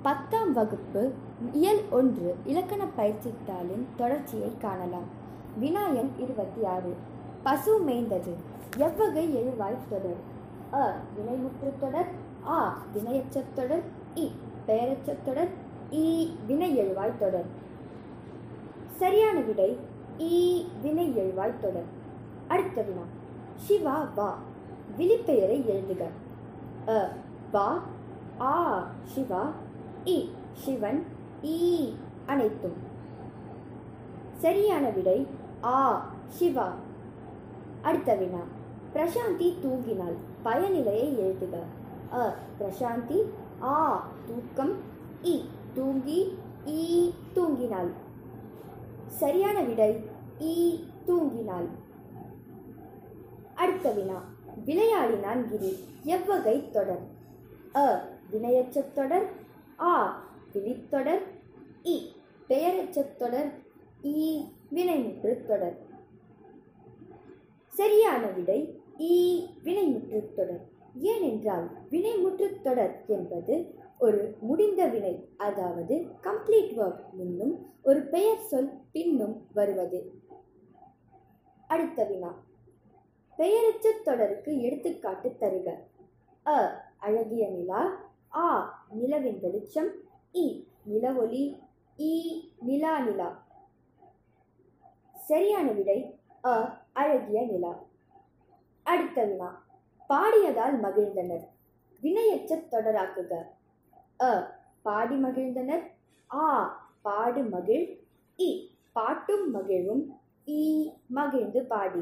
பத்தாம் வகுப்பு இயல் ஒன்று இலக்கண பயிற்சித்தாளின் தொடர்ச்சியை காணலாம் வினாயன் இருபத்தி ஆறு பசு மேய்ந்தது எவ்வகை எழுவாய் தொடர் அ வினைமுற்று தொடர் ஆ வினையச்சத் தொடர் இ பெயரச்சத் தொடர் ஈ வினை எழுவாய் தொடர் சரியான விடை ஈ வினை எழுவாய் தொடர் அடுத்த வினா சிவா வா விழிப்பெயரை எழுதுக அ வா ஆ சிவா இ சிவன் ஈ அனைத்தும் சரியான விடை ஆ சிவா அடுத்த வினா பிரசாந்தி தூங்கினாள் பயனிலையை எழுதுக அ பிரசாந்தி ஆ தூக்கம் இ தூங்கி ஈ தூங்கினாள் சரியான விடை ஈ தூங்கினாள் அடுத்த வினா விளையாடினான் கிரி எவ்வகை தொடர் அ வினையச்சத் தொடர் ஆ விழித்தொடர் இ பெயரச்சத் தொடர் ஈ வினைமுற்று தொடர் சரியான விடை ஈ வினைமுற்று தொடர் ஏனென்றால் வினைமுற்று தொடர் என்பது ஒரு முடிந்த வினை அதாவது கம்ப்ளீட் ஒர்க் முன்னும் ஒரு பெயர் சொல் பின்னும் வருவது அடுத்த வினா பெயரச்சத் தொடருக்கு எடுத்துக்காட்டு தருக அ அழகிய நிலா ஆ நிலவின் வெளிச்சம் இ நிலவொளி ஈ நிலா நிலா சரியான விடை அ அழகிய நிலா அடுத்த வினா பாடியதால் மகிழ்ந்தனர் வினையச்சத் தொடராக்குக அ பாடி மகிழ்ந்தனர் ஆ பாடு மகிழ் இ பாட்டும் மகிழும் ஈ மகிழ்ந்து பாடி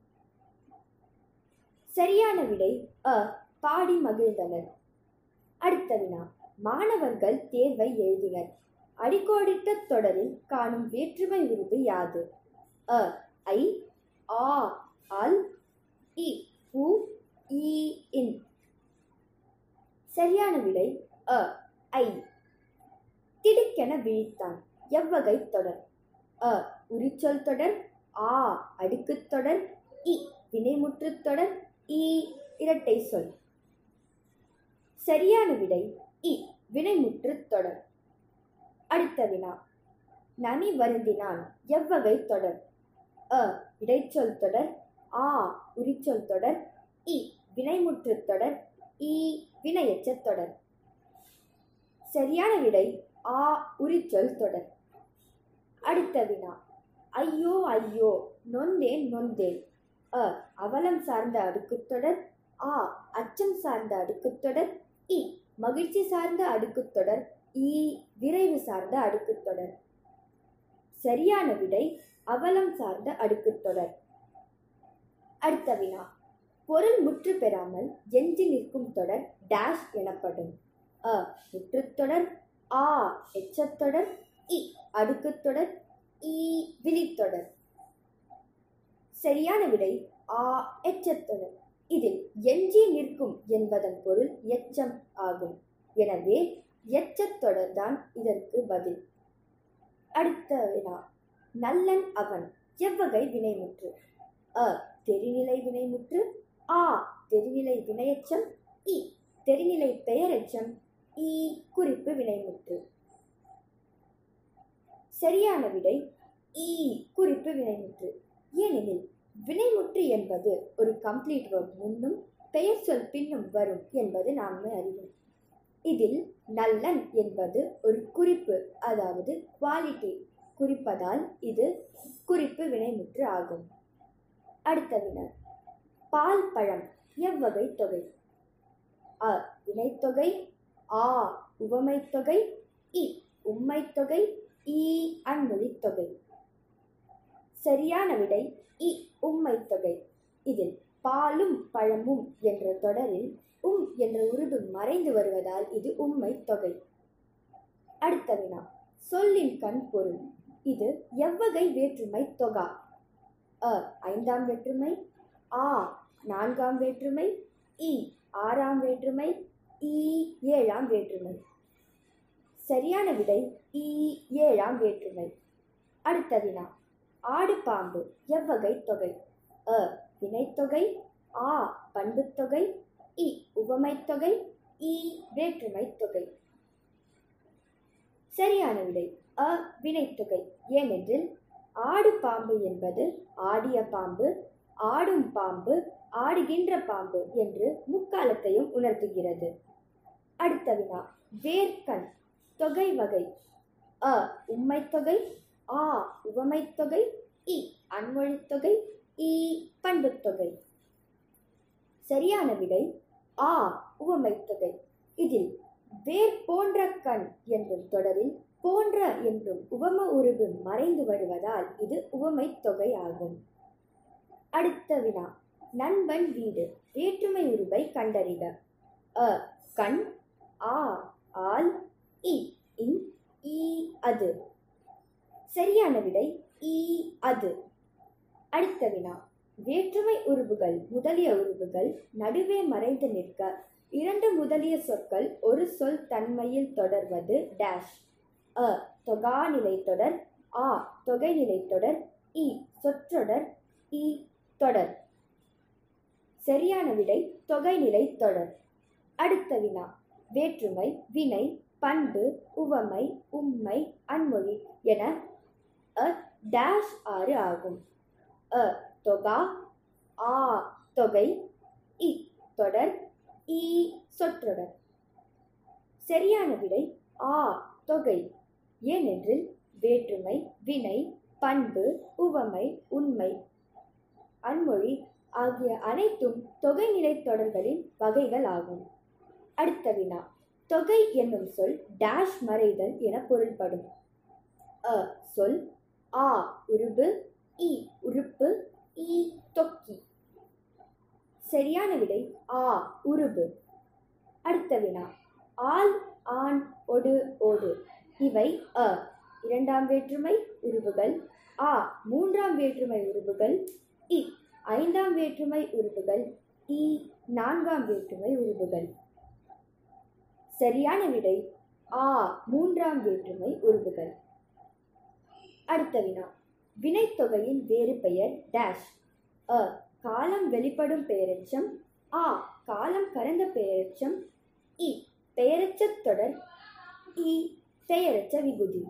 சரியான விடை அ பாடி மகிழ்ந்தனர் அடுத்த வினா மாணவர்கள் தேர்வை எழுதினர் அடிக்கோடிட்ட தொடரில் காணும் வேற்றுமை உருவு யாது அ ஐ ஆ அல் இ உ ஈ இன் சரியான விடை அ ஐ திடுக்கென விழித்தான் எவ்வகை தொடர் அ உரிச்சொல் தொடர் ஆ அடுக்குத் தொடர் இ வினைமுற்றுத் தொடர் ஈ இரட்டை சொல் சரியான விடை இ வினைமுற்றுத் தொடர் அடுத்த வினா நனி வருந்தினான் எவ்வகை தொடர் அ இடைச்சொல் தொடர் ஆ உரிச்சொல் தொடர் இ வினைமுற்றுத் தொடர் ஈ வினையச்சத் தொடர் சரியான விடை ஆ உரிச்சொல் தொடர் அடுத்த வினா ஐயோ ஐயோ நொந்தேன் நொந்தேன் அ அவலம் சார்ந்த அடுக்குத் தொடர் ஆ அச்சம் சார்ந்த அடுக்குத் தொடர் இ மகிழ்ச்சி சார்ந்த அடுக்குத் தொடர் ஈ விரைவு சார்ந்த அடுக்குத் தொடர் சரியான விடை அவலம் சார்ந்த அடுக்குத் தொடர் அடுத்த வினா பொருள் முற்று பெறாமல் எஞ்சி நிற்கும் தொடர் டேஷ் எனப்படும் அ முற்றுத்தொடர் ஆ எச்சத்தொடர் இ அடுக்குத் தொடர் ஈ விழித்தொடர் சரியான விடை ஆ எச்சத்தொடர் இதில் எஞ்சி நிற்கும் என்பதன் பொருள் எச்சம் ஆகும் எனவே எச்சத்தொடர் தான் இதற்கு பதில் அடுத்த வினா நல்லன் அவன் எவ்வகை வினைமுற்று அ தெரிநிலை வினைமுற்று ஆ தெரிநிலை வினையச்சம் இ தெரிநிலை பெயரெச்சம் ஈ குறிப்பு வினைமுற்று சரியான விடை ஈ குறிப்பு வினைமுற்று ஏனெனில் வினைமுற்று என்பது ஒரு கம்ப்ளீட் வேர்ப் முன்னும் பெயர் சொல் பின்னும் வரும் என்பது நாமே அறிவோம் இதில் நல்லன் என்பது ஒரு குறிப்பு அதாவது குவாலிட்டி குறிப்பதால் இது குறிப்பு வினைமுற்று ஆகும் அடுத்த வினர் பால் பழம் எவ்வகை தொகை அ வினைத்தொகை ஆ உவமைத்தொகை இ உம்மைத்தொகை ஈ அன்மொழித்தொகை சரியான விடை இ உம்மைத்தொகை இதில் பாலும் பழமும் என்ற தொடரில் உம் என்ற உருது மறைந்து வருவதால் இது உம்மை தொகை அடுத்த வினா சொல்லின் கண் பொருள் இது எவ்வகை வேற்றுமை தொகா அ ஐந்தாம் வேற்றுமை ஆ நான்காம் வேற்றுமை இ ஆறாம் வேற்றுமை ஈ ஏழாம் வேற்றுமை சரியான விடை ஈ ஏழாம் வேற்றுமை அடுத்த வினா ஆடு பாம்பு எவ்வகை தொகை அ வினைத்தொகை ஆ பண்புத்தொகை இ உவமைத்தொகை ஈ வேற்றுமைத் தொகை சரியான விடை அ வினைத்தொகை ஏனென்றில் ஆடு பாம்பு என்பது ஆடிய பாம்பு ஆடும் பாம்பு ஆடுகின்ற பாம்பு என்று முக்காலத்தையும் உணர்த்துகிறது அடுத்த வினா வேர்க்கண் தொகை வகை அ உம்மைத்தொகை ஆ உவமைத்தொகை இ அன்மொழித்தொகை இ பண்புத்தொகை சரியான விடை ஆ உவமைத்தொகை இதில் வேர் போன்ற கண் என்னும் தொடரில் போன்ற என்றும் உவம உருவு மறைந்து வருவதால் இது உவமை தொகை ஆகும் அடுத்த வினா நண்பன் வீடு வேற்றுமை உருவை கண்டறிக அ கண் ஆ ஆல் இ இன் ஈ அது சரியான விடை ஈ அது அடுத்த வினா வேற்றுமை உருவுகள் முதலிய உருவுகள் நடுவே மறைந்து நிற்க இரண்டு முதலிய சொற்கள் ஒரு சொல் தன்மையில் தொடர்வது டேஷ் அ தொகாநிலை தொடர் ஆ தொகைநிலை தொடர் இ சொற்றொடர் இ தொடர் சரியான விடை தொகைநிலை தொடர் அடுத்த வினா வேற்றுமை வினை பண்பு உவமை உம்மை அன்மொழி என அ டேஷ் ஆறு ஆகும் அ தொகா ஆ தொகை இ தொடர் ஈ சொற்றொடர் சரியான விடை ஆ தொகை ஏனென்றில் வேற்றுமை வினை பண்பு உவமை உண்மை அன்மொழி ஆகிய அனைத்தும் தொகைநிலை தொடர்களின் வகைகள் ஆகும் அடுத்த வினா தொகை என்னும் சொல் டேஷ் மறைதல் என பொருள்படும் அ சொல் ஆ உருபு இ உறுப்பு இ தொக்கி சரியான விடை ஆ உருபு அடுத்த வினா ஆல் ஆண் ஒடு ஓடு இவை அ இரண்டாம் வேற்றுமை உருவுகள் ஆ மூன்றாம் வேற்றுமை உருவுகள் இ ஐந்தாம் வேற்றுமை உருவுகள் இ நான்காம் வேற்றுமை உருவுகள் சரியான விடை ஆ மூன்றாம் வேற்றுமை உருவுகள் அடுத்த வினா வினைத்தொகையின் வேறு பெயர் டேஷ் அ காலம் வெளிப்படும் பெயரெச்சம் ஆ காலம் கறந்த பெயரெச்சம் இ பெயரெச்சத் தொடர் இ பெயரச்ச விகுதி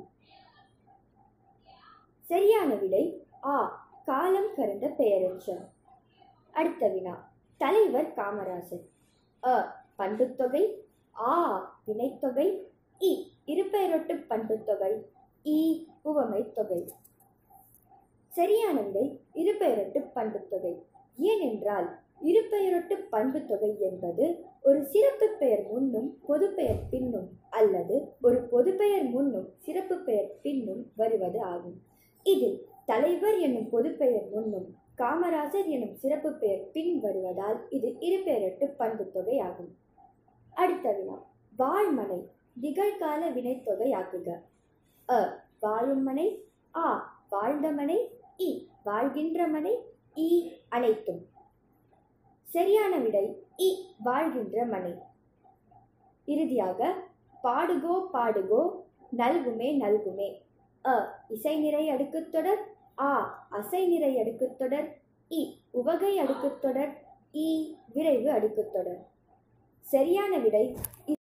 சரியான விடை ஆ காலம் கறந்த பெயரெச்சம் அடுத்த வினா தலைவர் காமராசர் அ பண்புத்தொகை ஆ வினைத்தொகை இ இருபெயரொட்டு பண்புத்தொகை இ உவமை தொகை சரியான விடை இருபெயரொட்டு பண்புத்தொகை ஏனென்றால் இருபெயரொட்டு பண்புத்தொகை என்பது ஒரு சிறப்பு பெயர் முன்னும் பொதுப்பெயர் பின்னும் அல்லது ஒரு பொதுப்பெயர் முன்னும் சிறப்பு பெயர் பின்னும் வருவது ஆகும் இதில் தலைவர் என்னும் பொதுப்பெயர் முன்னும் காமராசர் எனும் சிறப்பு பெயர் பின் வருவதால் இது இருபெயரொட்டு பண்புத்தொகை ஆகும் அடுத்த வினா வாழ்மனை நிகழ்கால வினைத்தொகை ஆக்குக அ வாழும் மனை ஆ வாழ்ந்த மனை இ வாழ்கின்ற மனை இ அனைத்தும் சரியான விடை இ வாழ்கின்ற மனை இறுதியாக பாடுகோ பாடுகோ நல்குமே நல்குமே அ இசை நிறை அடுக்குத்தொடர் ஆ அசை நிறை அடுக்குத்தொடர் இ உவகை அடுக்குத்தொடர் இ விரைவு அடுக்குத்தொடர் சரியான விடை